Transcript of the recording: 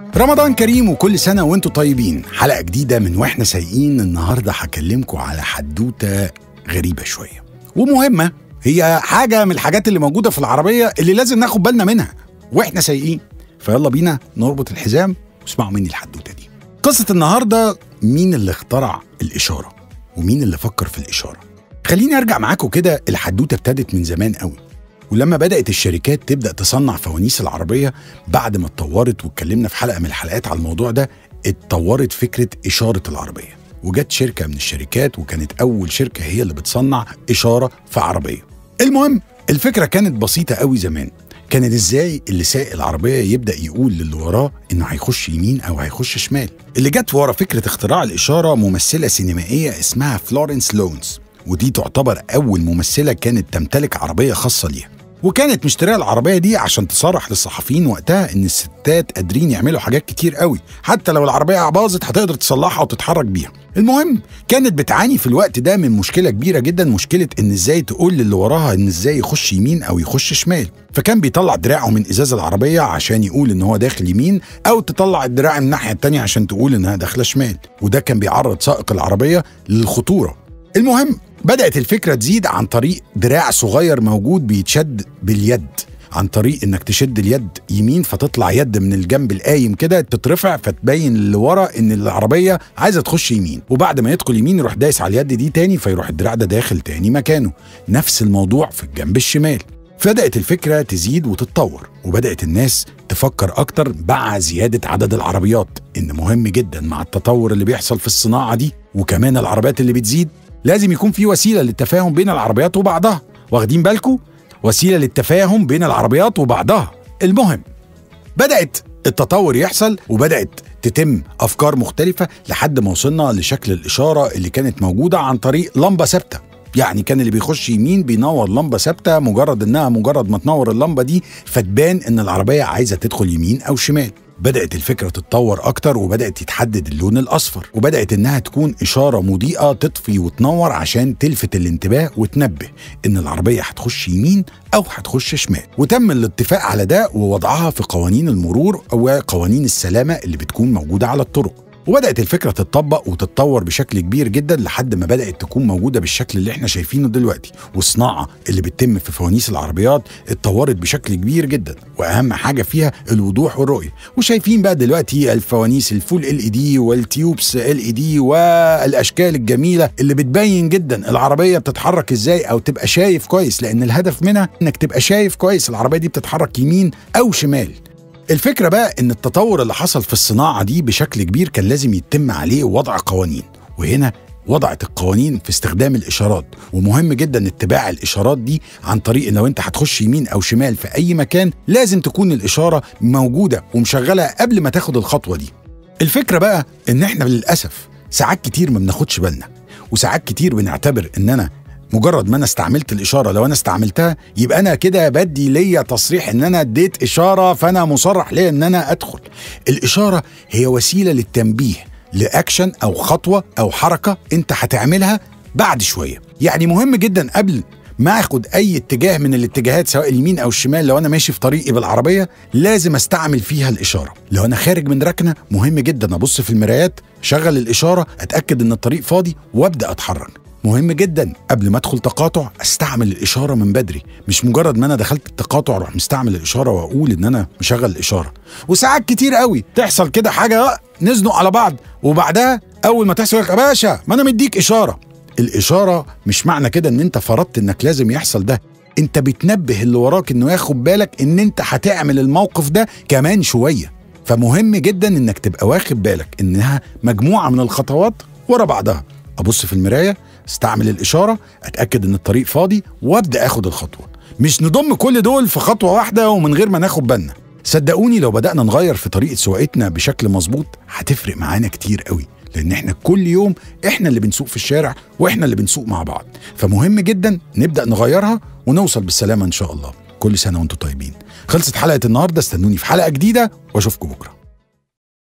رمضان كريم وكل سنة وانتم طيبين حلقة جديدة من واحنا سايقين النهاردة هكلمكم على حدوتة غريبة شوية ومهمة هي حاجة من الحاجات اللي موجودة في العربية اللي لازم ناخد بالنا منها واحنا سايقين فيلا بينا نربط الحزام واسمعوا مني الحدوتة دي قصة النهاردة مين اللي اخترع الإشارة ومين اللي فكر في الإشارة خليني أرجع معاكم كده الحدوتة ابتدت من زمان قوي ولما بدأت الشركات تبدأ تصنع فوانيس العربية بعد ما اتطورت واتكلمنا في حلقة من الحلقات على الموضوع ده اتطورت فكرة إشارة العربية وجت شركة من الشركات وكانت أول شركة هي اللي بتصنع إشارة في عربية المهم الفكرة كانت بسيطة قوي زمان كانت ازاي اللي سايق العربيه يبدا يقول للي وراه انه هيخش يمين او هيخش شمال اللي جت ورا فكره اختراع الاشاره ممثله سينمائيه اسمها فلورنس لونز ودي تعتبر اول ممثله كانت تمتلك عربيه خاصه ليها وكانت مشتريه العربيه دي عشان تصرح للصحفيين وقتها ان الستات قادرين يعملوا حاجات كتير قوي حتى لو العربيه باظت هتقدر تصلحها وتتحرك بيها المهم كانت بتعاني في الوقت ده من مشكله كبيره جدا مشكله ان ازاي تقول للي وراها ان ازاي يخش يمين او يخش شمال فكان بيطلع دراعه من ازاز العربيه عشان يقول ان هو داخل يمين او تطلع الدراع من الناحيه التانية عشان تقول انها داخله شمال وده كان بيعرض سائق العربيه للخطوره المهم بدأت الفكرة تزيد عن طريق دراع صغير موجود بيتشد باليد عن طريق انك تشد اليد يمين فتطلع يد من الجنب القايم كده تترفع فتبين اللي ورا ان العربيه عايزه تخش يمين وبعد ما يدخل يمين يروح دايس على اليد دي تاني فيروح الدراع ده داخل تاني مكانه نفس الموضوع في الجنب الشمال بدأت الفكرة تزيد وتتطور وبدأت الناس تفكر أكتر مع زيادة عدد العربيات إن مهم جدا مع التطور اللي بيحصل في الصناعة دي وكمان العربيات اللي بتزيد لازم يكون في وسيله للتفاهم بين العربيات وبعضها واخدين بالكم وسيله للتفاهم بين العربيات وبعضها المهم بدات التطور يحصل وبدات تتم افكار مختلفه لحد ما وصلنا لشكل الاشاره اللي كانت موجوده عن طريق لمبه ثابته يعني كان اللي بيخش يمين بينور لمبه ثابته مجرد انها مجرد ما تنور اللمبه دي فتبان ان العربيه عايزه تدخل يمين او شمال بدأت الفكرة تتطور أكتر وبدأت يتحدد اللون الأصفر وبدأت إنها تكون إشارة مضيئة تطفي وتنور عشان تلفت الانتباه وتنبه إن العربية هتخش يمين أو هتخش شمال وتم الاتفاق على ده ووضعها في قوانين المرور وقوانين السلامة اللي بتكون موجودة على الطرق وبدات الفكره تتطبق وتتطور بشكل كبير جدا لحد ما بدات تكون موجوده بالشكل اللي احنا شايفينه دلوقتي والصناعه اللي بتتم في فوانيس العربيات اتطورت بشكل كبير جدا واهم حاجه فيها الوضوح والرؤيه وشايفين بقى دلوقتي الفوانيس الفول ال اي دي والتيوبس ال اي دي والاشكال الجميله اللي بتبين جدا العربيه بتتحرك ازاي او تبقى شايف كويس لان الهدف منها انك تبقى شايف كويس العربيه دي بتتحرك يمين او شمال الفكرة بقى إن التطور اللي حصل في الصناعة دي بشكل كبير كان لازم يتم عليه وضع قوانين وهنا وضعت القوانين في استخدام الإشارات ومهم جدا اتباع الإشارات دي عن طريق إن لو أنت هتخش يمين أو شمال في أي مكان لازم تكون الإشارة موجودة ومشغلة قبل ما تاخد الخطوة دي الفكرة بقى إن إحنا للأسف ساعات كتير ما بناخدش بالنا وساعات كتير بنعتبر إن أنا مجرد ما انا استعملت الاشاره لو انا استعملتها يبقى انا كده بدي ليا تصريح ان انا اديت اشاره فانا مصرح ليا ان انا ادخل الاشاره هي وسيله للتنبيه لاكشن او خطوه او حركه انت هتعملها بعد شويه يعني مهم جدا قبل ما اخد اي اتجاه من الاتجاهات سواء اليمين او الشمال لو انا ماشي في طريقي بالعربيه لازم استعمل فيها الاشاره لو انا خارج من ركنه مهم جدا ابص في المرايات شغل الاشاره اتاكد ان الطريق فاضي وابدا اتحرك مهم جدا قبل ما ادخل تقاطع استعمل الاشاره من بدري مش مجرد ما انا دخلت التقاطع اروح مستعمل الاشاره واقول ان انا مشغل الاشاره وساعات كتير قوي تحصل كده حاجه نزنق على بعض وبعدها اول ما تحصل يا باشا ما انا مديك اشاره الاشاره مش معنى كده ان انت فرضت انك لازم يحصل ده انت بتنبه اللي وراك انه ياخد بالك ان انت هتعمل الموقف ده كمان شويه فمهم جدا انك تبقى واخد بالك انها مجموعه من الخطوات ورا بعضها ابص في المرايه استعمل الاشاره اتاكد ان الطريق فاضي وابدا اخد الخطوه مش نضم كل دول في خطوه واحده ومن غير ما ناخد بالنا صدقوني لو بدانا نغير في طريقه سواقتنا بشكل مظبوط هتفرق معانا كتير قوي لان احنا كل يوم احنا اللي بنسوق في الشارع واحنا اللي بنسوق مع بعض فمهم جدا نبدا نغيرها ونوصل بالسلامه ان شاء الله كل سنه وانتم طيبين خلصت حلقه النهارده استنوني في حلقه جديده واشوفكم بكره